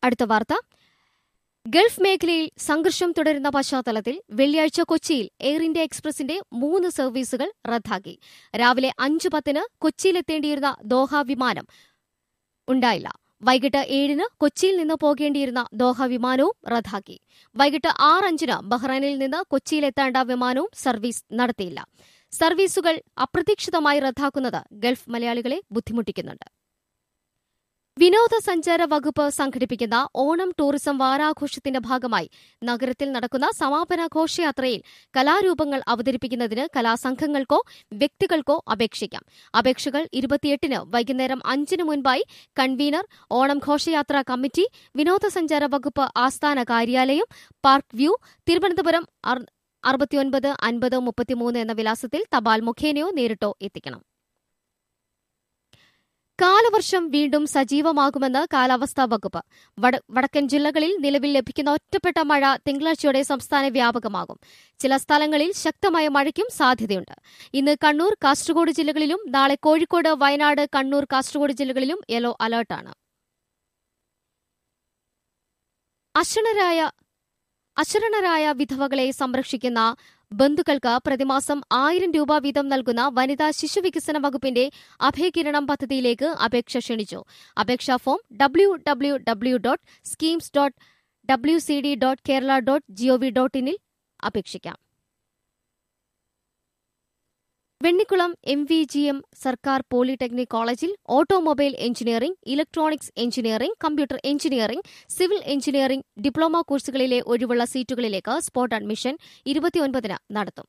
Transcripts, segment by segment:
അടുത്ത വാർത്ത ഗൾഫ് മേഖലയിൽ സംഘർഷം തുടരുന്ന പശ്ചാത്തലത്തിൽ വെള്ളിയാഴ്ച കൊച്ചിയിൽ എയർ ഇന്ത്യ എക്സ്പ്രസിന്റെ മൂന്ന് സർവീസുകൾ റദ്ദാക്കി രാവിലെ അഞ്ചു പത്തിന് കൊച്ചിയിലെത്തേണ്ടിയിരുന്ന ദോഹ വിമാനം ഉണ്ടായില്ല വൈകിട്ട് ഏഴിന് കൊച്ചിയിൽ നിന്ന് പോകേണ്ടിയിരുന്ന ദോഹ വിമാനവും റദ്ദാക്കി വൈകിട്ട് ആറ് അഞ്ചിന് ബഹ്റൈനിൽ നിന്ന് കൊച്ചിയിലെത്തേണ്ട വിമാനവും സർവീസ് നടത്തിയില്ല സർവീസുകൾ അപ്രതീക്ഷിതമായി റദ്ദാക്കുന്നത് ഗൾഫ് മലയാളികളെ ബുദ്ധിമുട്ടിക്കുന്നുണ്ട് വിനോദസഞ്ചാര വകുപ്പ് സംഘടിപ്പിക്കുന്ന ഓണം ടൂറിസം വാരാഘോഷത്തിന്റെ ഭാഗമായി നഗരത്തിൽ നടക്കുന്ന സമാപന ഘോഷയാത്രയിൽ കലാരൂപങ്ങൾ അവതരിപ്പിക്കുന്നതിന് കലാസംഘങ്ങൾക്കോ വ്യക്തികൾക്കോ അപേക്ഷിക്കാം അപേക്ഷകൾ ഇരുപത്തിയെട്ടിന് വൈകുന്നേരം അഞ്ചിന് മുൻപായി കൺവീനർ ഓണം ഘോഷയാത്രാ കമ്മിറ്റി വിനോദസഞ്ചാര വകുപ്പ് ആസ്ഥാന കാര്യാലയം പാർക്ക് വ്യൂ തിരുവനന്തപുരം അറുപത്തിയൊൻപത് അൻപത് മുപ്പത്തിമൂന്ന് എന്ന വിലാസത്തിൽ തപാൽ മുഖേനയോ നേരിട്ടോ എത്തിക്കണം കാലവർഷം വീണ്ടും സജീവമാകുമെന്ന് കാലാവസ്ഥാ വകുപ്പ് വടക്കൻ ജില്ലകളിൽ നിലവിൽ ലഭിക്കുന്ന ഒറ്റപ്പെട്ട മഴ തിങ്കളാഴ്ചയോടെ സംസ്ഥാന വ്യാപകമാകും ചില സ്ഥലങ്ങളിൽ ശക്തമായ മഴയ്ക്കും സാധ്യതയുണ്ട് ഇന്ന് കണ്ണൂർ കാസർഗോഡ് ജില്ലകളിലും നാളെ കോഴിക്കോട് വയനാട് കണ്ണൂർ കാസർഗോഡ് ജില്ലകളിലും യെല്ലോ അലർട്ടാണ് അശരണരായ അശരണരായ വിധവകളെ സംരക്ഷിക്കുന്ന ബന്ധുക്കൾക്ക് പ്രതിമാസം ആയിരം രൂപ വീതം നൽകുന്ന വനിതാ ശിശുവികസന വകുപ്പിന്റെ അഭയകിരണം പദ്ധതിയിലേക്ക് അപേക്ഷ ക്ഷണിച്ചു അപേക്ഷാ form W W W dot schemes dot W C D dot Kerala dot G O V dot ഇനിൽ അപേക്ഷിക്കാം Vennikulam M V G M സർക്കാർ പോളിടെക്നിക് കോളേജിൽ automobile engineering electronics engineering computer engineering civil engineering diploma കോഴ്സുകളിലെ ഒഴിവുള്ള സീറ്റുകളിലേക്ക് സ്പോട്ട് അഡ്മിഷൻ ഇരുപത്തിയൊൻപതിന് നടത്തും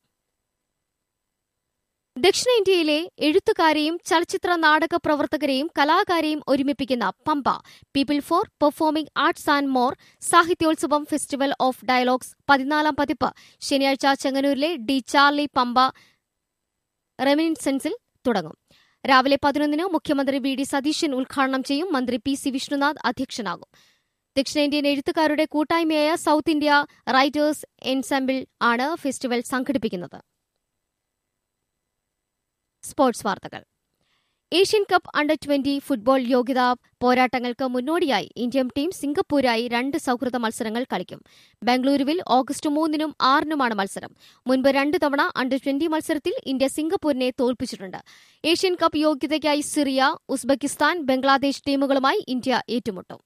ദക്ഷിണേന്ത്യയിലെ എഴുത്തുകാരെയും ചലച്ചിത്ര നാടക പ്രവർത്തകരെയും കലാകാരെയും ഒരുമിപ്പിക്കുന്ന Pampa people for performing arts and more സാഹിത്യോത്സവം ഫെസ്റ്റിവൽ ഓഫ് ഡയലോഗ്സ് പതിനാലാം പതിപ്പ് ശനിയാഴ്ച ചെങ്ങന്നൂരിലെ ഡി ചാർലി പമ്പ റെമിനിസെൻസിൽ തുടങ്ങും രാവിലെ പതിനൊന്നിന് മുഖ്യമന്ത്രി വി ഡി സതീശൻ ഉദ്ഘാടനം ചെയ്യും മന്ത്രി പി സി വിഷ്ണുനാഥ് അധ്യക്ഷനാകും ദക്ഷിണേന്ത്യൻ എഴുത്തുകാരുടെ കൂട്ടായ്മയായ സൌത്ത് ഇന്ത്യ റൈറ്റേഴ്സ് എൻസെമ്പിൾ ആണ് ഫെസ്റ്റിവൽ സംഘടിപ്പിക്കുന്നത് സ്പോർട്സ് വാർത്തകൾ Asian Cup under twenty football യോഗ്യതാ പോരാട്ടങ്ങൾക്ക് മുന്നോടിയായി ഇന്ത്യൻ ടീം സിംഗപ്പൂരായി രണ്ട് സൌഹൃദ മത്സരങ്ങൾ കളിക്കും ബംഗളൂരുവിൽ ഓഗസ്റ്റ് മൂന്നിനും ആറിനുമാണ് മത്സരം മുൻപ് രണ്ട് തവണ അണ്ടർ ട്വന്റി മത്സരത്തിൽ ഇന്ത്യ സിംഗപ്പൂരിനെ തോൽപ്പിച്ചിട്ടുണ്ട് ഏഷ്യൻ കപ്പ് യോഗ്യതയ്ക്കായി സിറിയ ഉസ്ബെക്കിസ്ഥാൻ ബംഗ്ലാദേശ് ടീമുകളുമായി ഇന്ത്യ ഏറ്റുമുട്ടും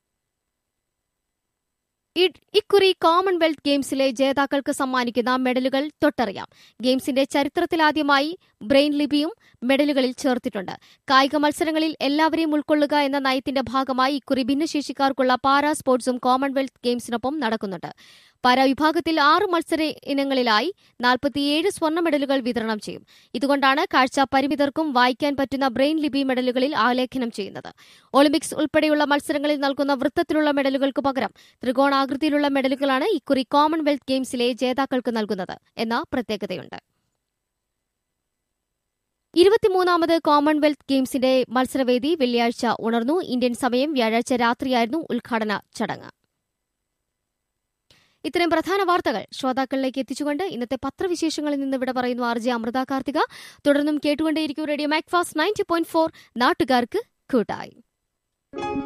ഇക്കുറി കോമൺവെൽത്ത് ഗെയിംസിലെ ജേതാക്കൾക്ക് സമ്മാനിക്കുന്ന മെഡലുകൾ തൊട്ടറിയാം ഗെയിംസിന്റെ ചരിത്രത്തിലാദ്യമായി ബ്രെയിൻ ലിപിയും മെഡലുകളിൽ ചേർത്തിട്ടുണ്ട് കായിക മത്സരങ്ങളിൽ എല്ലാവരെയും ഉൾക്കൊള്ളുക എന്ന നയത്തിന്റെ ഭാഗമായി ഇക്കുറി ഭിന്നശേഷിക്കാർക്കുള്ള പാരാ സ്പോർട്സും കോമൺവെൽത്ത് ഗെയിംസിനൊപ്പം നടക്കുന്നുണ്ട് പാരാ വിഭാഗത്തിൽ ആറ് മത്സര ഇനങ്ങളിലായി നാൽപ്പത്തിയേഴ് സ്വർണ്ണ മെഡലുകൾ വിതരണം ചെയ്യും ഇതുകൊണ്ടാണ് കാഴ്ച പരിമിതർക്കും വായിക്കാൻ പറ്റുന്ന ബ്രെയിൻ ലിപി മെഡലുകളിൽ ആലേഖനം ചെയ്യുന്നത് ഒളിമ്പിക്സ് ഉൾപ്പെടെയുള്ള മത്സരങ്ങളിൽ നൽകുന്ന വൃത്തത്തിലുള്ള മെഡലുകൾക്ക് പകരം ത്രികോണാകൃതിയിലുള്ള മെഡലുകളാണ് ഇക്കുറി കോമൺവെൽത്ത് ഗെയിംസിലെ ജേതാക്കൾക്ക് നൽകുന്നത് എന്ന പ്രത്യേകതയുണ്ട് ഇരുപത്തിമൂന്നാമത് കോമൺവെൽത്ത് ഗെയിംസിന്റെ മത്സരവേദി വെള്ളിയാഴ്ച ഉണർന്നു ഇന്ത്യൻ സമയം വ്യാഴാഴ്ച രാത്രിയായിരുന്നു ഉദ്ഘാടന ചടങ്ങ് ഇത്രയും പ്രധാന വാർത്തകൾ ശ്രോതാക്കളിലേക്ക് എത്തിച്ചുകൊണ്ട് ഇന്നത്തെ പത്രവിശേഷങ്ങളിൽ നിന്ന് ഇവിടെ പറയുന്നു ആർ ജെ അമൃത കാർത്തിക തുടർന്നും കേട്ടുകൊണ്ടേയിരിക്കും radio Macfast ninety point four നാട്ടുകാർക്ക് കൂട്ടായി